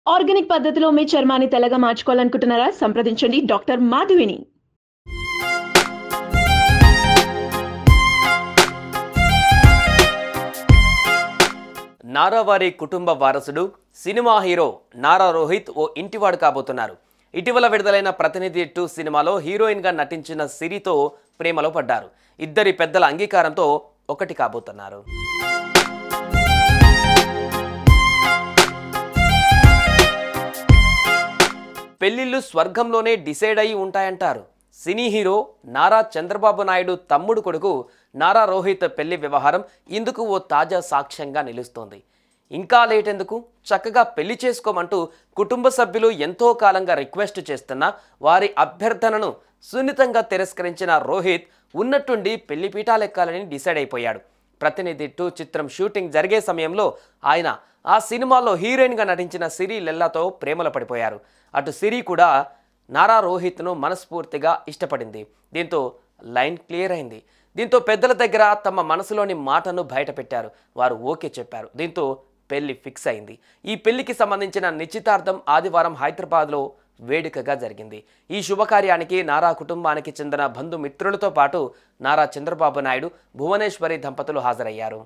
organic పద్ధతిలో మీ చర్మాన్ని తెల్లగా మార్చుకోవాలనుకుంటున్నారా సంప్రదించండి డాక్టర్ మాధవిని నారా వారి కుటుంబ వారసుడు సినిమా హీరో నారా రోహిత్ ఓ ఇంటివాడు కాబోతున్నారు ఇటీవల విడుదలైన ప్రతినిధి టూ సినిమాలో హీరోయిన్గా నటించిన సిరితో ప్రేమలో పడ్డారు ఇద్దరి పెద్దల అంగీకారంతో ఒకటి కాబోతున్నారు పెళ్లిళ్ళు స్వర్గంలోనే డిసైడ్ అయి ఉంటాయంటారు సినీ హీరో నారా చంద్రబాబు నాయుడు తమ్ముడు కొడుకు నారా రోహిత్ పెళ్లి వ్యవహారం ఇందుకు ఓ తాజా సాక్ష్యంగా నిలుస్తోంది ఇంకా లేట్ ఎందుకు చక్కగా పెళ్లి చేసుకోమంటూ కుటుంబ సభ్యులు ఎంతో కాలంగా రిక్వెస్ట్ చేస్తున్నా వారి అభ్యర్థనను సున్నితంగా తిరస్కరించిన రోహిత్ ఉన్నట్టుండి పెళ్లి పీఠాలెక్కాలని డిసైడ్ అయిపోయాడు ప్రతినిధి టూ చిత్రం షూటింగ్ జరిగే సమయంలో ఆయన ఆ సినిమాలో హీరోయిన్గా నటించిన సిరి లెల్లాతో ప్రేమలో పడిపోయారు అటు సిరి కూడా నారా రోహిత్ను మనస్ఫూర్తిగా ఇష్టపడింది దీంతో లైన్ క్లియర్ అయింది దీంతో పెద్దల దగ్గర తమ మనసులోని మాటను బయటపెట్టారు వారు ఓకే చెప్పారు దీంతో పెళ్లి ఫిక్స్ అయింది ఈ పెళ్లికి సంబంధించిన నిశ్చితార్థం ఆదివారం హైదరాబాద్లో వేడుకగా జరిగింది ఈ శుభకార్యానికి నారా కుటుంబానికి చెందిన బంధుమిత్రులతో పాటు నారా చంద్రబాబు నాయుడు భువనేశ్వరి దంపతులు హాజరయ్యారు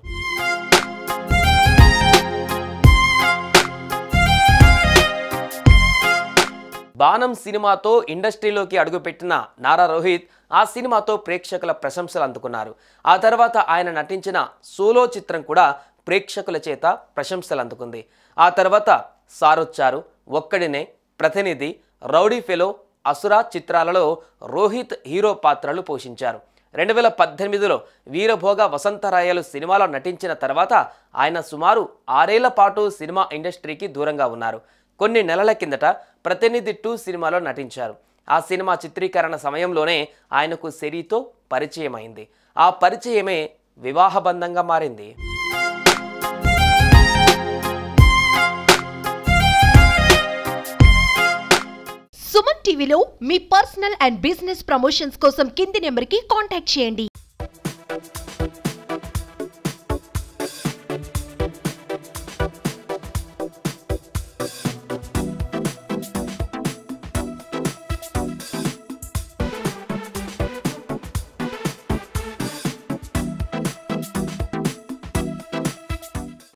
బాణం సినిమాతో ఇండస్ట్రీలోకి అడుగుపెట్టిన నారా రోహిత్ ఆ సినిమాతో ప్రేక్షకుల ప్రశంసలు అందుకున్నారు ఆ తర్వాత ఆయన నటించిన సోలో చిత్రం కూడా ప్రేక్షకుల చేత ప్రశంసలు అందుకుంది ఆ తర్వాత సారొచ్చారు ఒక్కడినే ప్రతినిధి రౌడీ ఫెలో అసురా చిత్రాలలో రోహిత్ హీరో పాత్రలు పోషించారు రెండు వేల పద్దెనిమిదిలో వీరభోగ వసంతరాయలు సినిమాలో నటించిన తర్వాత ఆయన సుమారు ఆరేళ్ల పాటు సినిమా ఇండస్ట్రీకి దూరంగా ఉన్నారు కొన్ని నెలల కిందట ప్రతినిధి టూ సినిమాలో నటించారు ఆ సినిమా చిత్రీకరణ సమయంలోనే ఆయనకు సెరీతో పరిచయం అయింది ఆ పరిచయమే వివాహబంధంగా మారింది సుమన్ టీవీలో మీ పర్సనల్ అండ్ బిజినెస్ ప్రమోషన్స్ కోసం కింది నెంబర్కి కాంటాక్ట్ చేయండి